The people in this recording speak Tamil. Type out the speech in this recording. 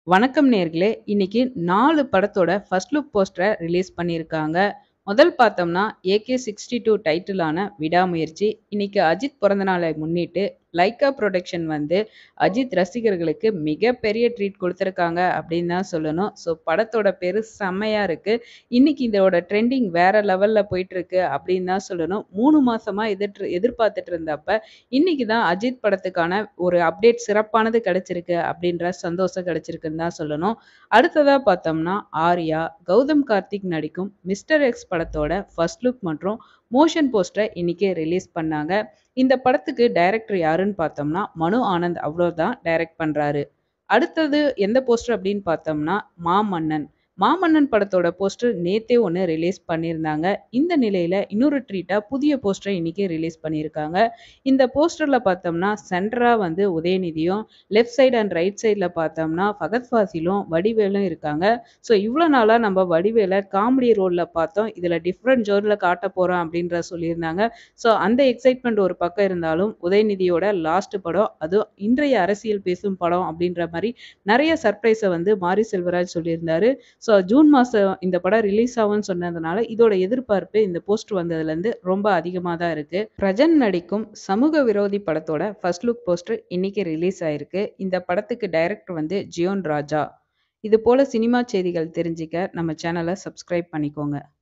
வணக்கம் நேர்களே இன்னைக்கு நாலு படத்தோட ஃபர்ஸ்ட் லுக் போஸ்டரை ரிலீஸ் பண்ணியிருக்காங்க முதல் பார்த்தோம்னா ஏகே சிக்ஸ்டி டூ டைட்டிலான விடாமுயற்சி இன்னைக்கு அஜித் பிறந்த நாளை முன்னிட்டு லைக்கா ப்ரொடக்ஷன் வந்து அஜித் ரசிகர்களுக்கு மிகப்பெரிய ட்ரீட் கொடுத்துருக்காங்க அப்படின்னு தான் சொல்லணும் ஸோ படத்தோட பேர் செம்மையாக இருக்குது இன்னைக்கு இதோட ட்ரெண்டிங் வேற லெவலில் போயிட்டு இருக்கு அப்படின்னு தான் சொல்லணும் மூணு மாசமா எதிர் எதிர்பார்த்துட்டு இருந்தப்ப இன்னைக்கு தான் அஜித் படத்துக்கான ஒரு அப்டேட் சிறப்பானது கிடைச்சிருக்கு அப்படின்ற சந்தோஷம் கிடைச்சிருக்குன்னு தான் சொல்லணும் அடுத்ததாக பார்த்தோம்னா ஆர்யா கௌதம் கார்த்திக் நடிக்கும் மிஸ்டர் எக்ஸ் படத்தோட ஃபர்ஸ்ட் லுக் மற்றும் மோஷன் போஸ்டரை இன்னைக்கு ரிலீஸ் பண்ணாங்க இந்த படத்துக்கு டைரக்டர் யாருன்னு பார்த்தோம்னா மனு ஆனந்த் அவ்வளோதான் டைரக்ட் பண்ணுறாரு அடுத்தது எந்த போஸ்டர் அப்படின்னு பார்த்தோம்னா மாமன்னன் மாமன்னன் படத்தோட போஸ்டர் நேத்தே ஒன்று ரிலீஸ் பண்ணியிருந்தாங்க இந்த நிலையில் இன்னொரு ட்ரீட்டாக புதிய போஸ்டரை இன்னைக்கு ரிலீஸ் பண்ணியிருக்காங்க இந்த போஸ்டரில் பார்த்தோம்னா சென்டராக வந்து உதயநிதியும் லெஃப்ட் சைடு அண்ட் ரைட் சைடில் பார்த்தோம்னா ஃபகத் ஃபாசிலும் வடிவேலும் இருக்காங்க ஸோ இவ்வளோ நாளாக நம்ம வடிவேலை காமெடி ரோலில் பார்த்தோம் இதில் டிஃப்ரெண்ட் ஜோனில் காட்ட போகிறோம் அப்படின்ற சொல்லியிருந்தாங்க ஸோ அந்த எக்ஸைட்மெண்ட் ஒரு பக்கம் இருந்தாலும் உதயநிதியோட லாஸ்ட் படம் அதுவும் இன்றைய அரசியல் பேசும் படம் அப்படின்ற மாதிரி நிறைய சர்ப்ரைஸை வந்து மாரி செல்வராஜ் சொல்லியிருந்தாரு ஸோ ஜூன் மாதம் இந்த படம் ரிலீஸ் ஆகும்னு சொன்னதுனால இதோட எதிர்பார்ப்பு இந்த போஸ்ட் வந்ததுலேருந்து ரொம்ப அதிகமாக தான் இருக்கு பிரஜன் நடிக்கும் சமூக விரோதி படத்தோட ஃபர்ஸ்ட் லுக் போஸ்டர் இன்னைக்கு ரிலீஸ் ஆயிருக்கு இந்த படத்துக்கு டைரக்டர் வந்து ஜியோன் ராஜா இது போல சினிமா செய்திகள் தெரிஞ்சுக்க நம்ம சேனலை சப்ஸ்கிரைப் பண்ணிக்கோங்க